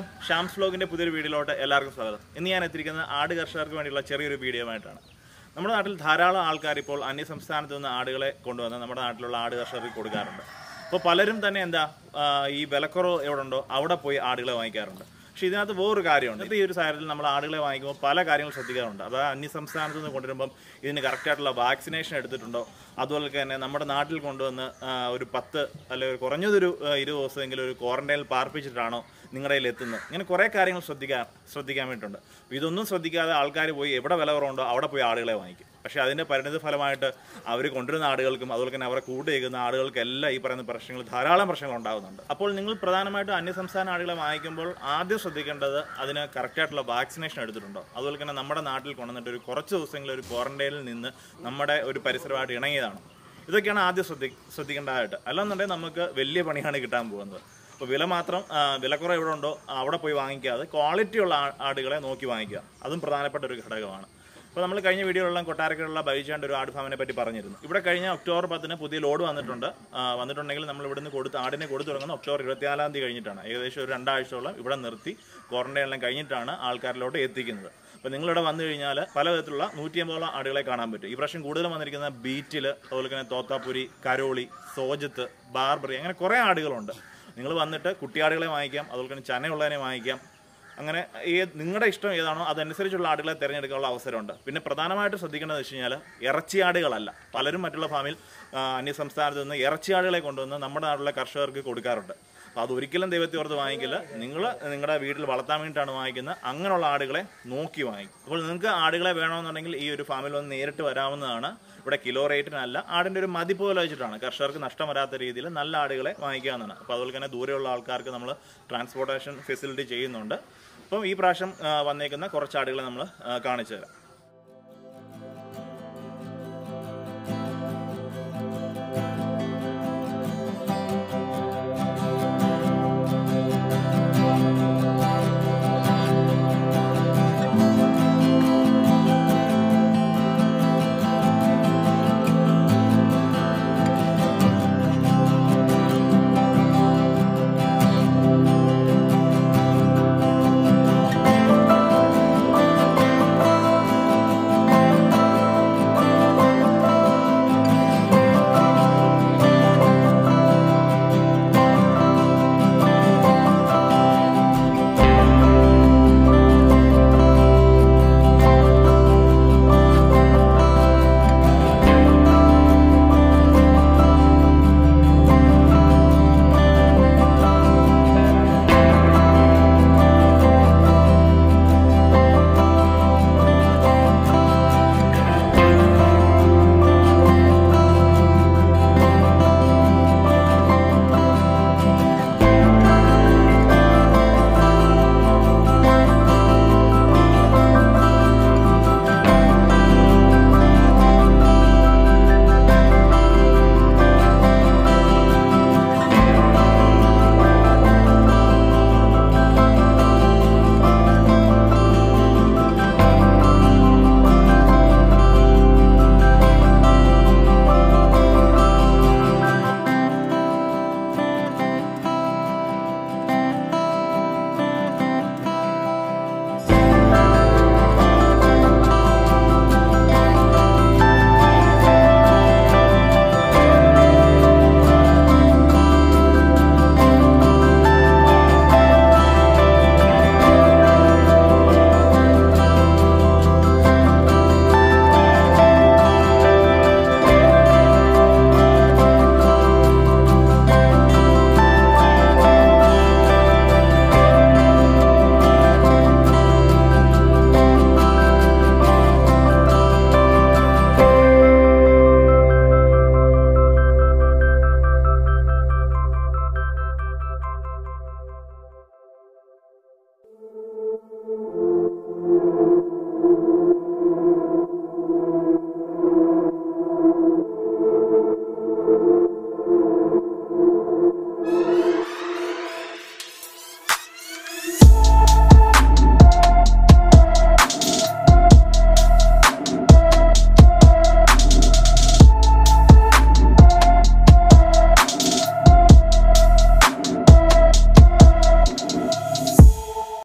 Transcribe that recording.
ഷാംസ് വ്ലോഗിൻ്റെ പുതിയൊരു വീഡിയോയിലോട്ട് എല്ലാവർക്കും സ്വാഗതം ഇന്ന് ഞാൻ എത്തിയിരിക്കുന്നത് ആട് കർഷകർക്ക് വേണ്ടിയുള്ള ചെറിയൊരു വീഡിയോ ആയിട്ടാണ് നമ്മുടെ നാട്ടിൽ ധാരാളം ആൾക്കാർ ഇപ്പോൾ അന്യ സംസ്ഥാനത്ത് നിന്ന് ആടുകളെ കൊണ്ടുവന്ന് നമ്മുടെ നാട്ടിലുള്ള ആട് കർഷകർക്ക് കൊടുക്കാറുണ്ട് അപ്പോൾ പലരും തന്നെ എന്താ ആ, ഈ വിലക്കുറവ് എവിടെ ഉണ്ടോ അവിടെ പോയി ആടുകളെ വാങ്ങിക്കാറുണ്ട് പക്ഷേ ഇതിനകത്ത് വേറൊരു കാര്യമുണ്ട് ഇപ്പോൾ ഈ ഒരു സാഹചര്യത്തിൽ നമ്മൾ ആടുകളെ വാങ്ങിക്കുമ്പോൾ പല കാര്യങ്ങൾ ശ്രദ്ധിക്കാറുണ്ട് അതായത് അന്യ സംസ്ഥാനത്ത് നിന്ന് കൊണ്ടുവരുമ്പം ഇതിന് കറക്റ്റായിട്ടുള്ള വാക്സിനേഷൻ എടുത്തിട്ടുണ്ടോ അതുപോലെ തന്നെ നമ്മുടെ നാട്ടിൽ കൊണ്ടുവന്ന് ആ, ഒരു പത്ത് അല്ലെങ്കിൽ ഒരു കുറഞ്ഞതൊരു ആ, ഇരുപത് ദിവസമെങ്കിലും ഒരു ക്വാറന്റൈനിൽ പാർപ്പിച്ചിട്ടാണോ നിങ്ങളുടെ കയ്യിൽ എത്തുന്നത് ഇങ്ങനെ കുറേ കാര്യങ്ങൾ ശ്രദ്ധിക്കാൻ ശ്രദ്ധിക്കാൻ വേണ്ടിയിട്ടുണ്ട് അപ്പോൾ ഇതൊന്നും ശ്രദ്ധിക്കാതെ ആൾക്കാർ പോയി എവിടെ വില കുറവുണ്ടോ അവിടെ പോയി ആടുകളെ വാങ്ങിക്കും പക്ഷേ അതിൻ്റെ പരിണിത ഫലമായിട്ട് അവർ കൊണ്ടുവരുന്ന ആടുകൾക്കും അതുപോലെ തന്നെ അവരെ കൂടെ കേൾക്കുന്ന ആടുകൾക്കെല്ലാം ഈ പറയുന്ന പ്രശ്നങ്ങൾ ധാരാളം പ്രശ്നങ്ങൾ ഉണ്ടാകുന്നുണ്ട് അപ്പോൾ നിങ്ങൾ പ്രധാനമായിട്ടും അന്യസംസ്ഥാന ആടുകളെ വാങ്ങിക്കുമ്പോൾ ആദ്യം ശ്രദ്ധിക്കേണ്ടത് അതിന് കറക്റ്റായിട്ടുള്ള വാക്സിനേഷൻ എടുത്തിട്ടുണ്ടോ അതുപോലെ തന്നെ നമ്മുടെ നാട്ടിൽ കൊണ്ടുവന്നിട്ട് ഒരു കുറച്ച് ദിവസങ്ങളിൽ ഒരു ക്വാറന്റൈനിൽ നിന്ന് നമ്മുടെ ഒരു പരിസരമായിട്ട് ഇണങ്ങിയതാണ് ഇതൊക്കെയാണ് ആദ്യം ശ്രദ്ധി ശ്രദ്ധിക്കേണ്ടതായിട്ട് അല്ലാന്നുണ്ടെങ്കിൽ നമുക്ക് വലിയ പണിയാണ് കിട്ടാൻ പോകുന്നത് അപ്പോൾ വില മാത്രം ആ, വിലക്കുറവ് എവിടെ ഉണ്ടോ അവിടെ പോയി വാങ്ങിക്കാതെ ക്വാളിറ്റിയുള്ള ആ- ആടുകളെ നോക്കി വാങ്ങിക്കുക അതും പ്രധാനപ്പെട്ട ഒരു ഘടകമാണ് അപ്പോൾ നമ്മൾ കഴിഞ്ഞ വീഡിയോയിലെല്ലാം കൊട്ടാരക്കലുള്ള ബൈജാണ്ട് ഒരു ആട് ഫാമിനെ പറ്റി പറഞ്ഞിരുന്നു ഇവിടെ കഴിഞ്ഞ ഒക്ടോബർ പത്തിന് പുതിയ ലോഡ് വന്നിട്ടുണ്ട് ആ, വന്നിട്ടുണ്ടെങ്കിൽ നമ്മൾ ഇവിടുന്ന് കൊടുത്ത് ആടിനെ കൊടുത്തു തുടങ്ങുന്ന ഒക്ടോബർ ഇരുപത്തിനാലാം തീയതി കഴിഞ്ഞിട്ടാണ് ഏകദേശം ഒരു രണ്ടാഴ്ചയോളം ഇവിടെ നിർത്തി ക്വാറന്റൈനെല്ലാം കഴിഞ്ഞിട്ടാണ് ആൾക്കാരിലോട്ട് എത്തിക്കുന്നത് അപ്പോൾ നിങ്ങളിവിടെ വന്നു കഴിഞ്ഞാൽ പല വിധത്തിലുള്ള നൂറ്റി അമ്പതോളം ആടുകളെ കാണാൻ പറ്റും ഈ പ്രാവശ്യം കൂടുതലും വന്നിരിക്കുന്ന ബീറ്റിൽ അതുപോലെ തന്നെ തോത്താപ്പുരി കരോളി സോജത്ത് ബാർബറി അങ്ങനെ കുറേ ആടുകളുണ്ട് നിങ്ങൾ വന്നിട്ട് കുട്ടിയാടുകളെ വാങ്ങിക്കാം അതുപോലെ തന്നെ ചനയുള്ളതിനെ വാങ്ങിക്കാം അങ്ങനെ ഏ നിങ്ങളുടെ ഇഷ്ടം ഏതാണോ അതനുസരിച്ചുള്ള ആടുകളെ തിരഞ്ഞെടുക്കാനുള്ള അവസരമുണ്ട് പിന്നെ പ്രധാനമായിട്ട് ശ്രദ്ധിക്കേണ്ടത് വെച്ച് കഴിഞ്ഞാൽ ഇറച്ചിയാടുകളല്ല പലരും മറ്റുള്ള ഫാമിൽ ആ, അന്യ സംസ്ഥാനത്ത് നിന്ന് ഇറച്ചിയാടുകളെ കൊണ്ടുവന്ന് നമ്മുടെ നാട്ടിലെ കർഷകർക്ക് കൊടുക്കാറുണ്ട് അപ്പോൾ അതൊരിക്കലും ദൈവത്തെ ഓർത്ത് വാങ്ങിക്കില്ല നിങ്ങൾ നിങ്ങളുടെ വീട്ടിൽ വളർത്താൻ വേണ്ടിയിട്ടാണ് വാങ്ങിക്കുന്നത് അങ്ങനെയുള്ള ആടുകളെ നോക്കി വാങ്ങിക്കും അപ്പോൾ നിങ്ങൾക്ക് ആടുകളെ വേണമെന്നുണ്ടെങ്കിൽ ഈ ഒരു ഫാമിൽ വന്ന് നേരിട്ട് വരാവുന്നതാണ് ഇവിടെ കിലോ റേറ്റിനല്ല ആടിൻ്റെ ഒരു മതിപ്പ് പോലെ വെച്ചിട്ടാണ് കർഷകർക്ക് നഷ്ടം വരാത്ത രീതിയിൽ നല്ല ആടുകളെ വാങ്ങിക്കാവുന്നതാണ് അപ്പോൾ അതുപോലെ തന്നെ ദൂരെയുള്ള ആൾക്കാർക്ക് നമ്മൾ ട്രാൻസ്പോർട്ടേഷൻ ഫെസിലിറ്റി ചെയ്യുന്നുണ്ട് അപ്പം ഈ പ്രാവശ്യം ആ, വന്നേക്കുന്ന കുറച്ച് ആടുകളെ നമ്മൾ കാണിച്ചു തരാം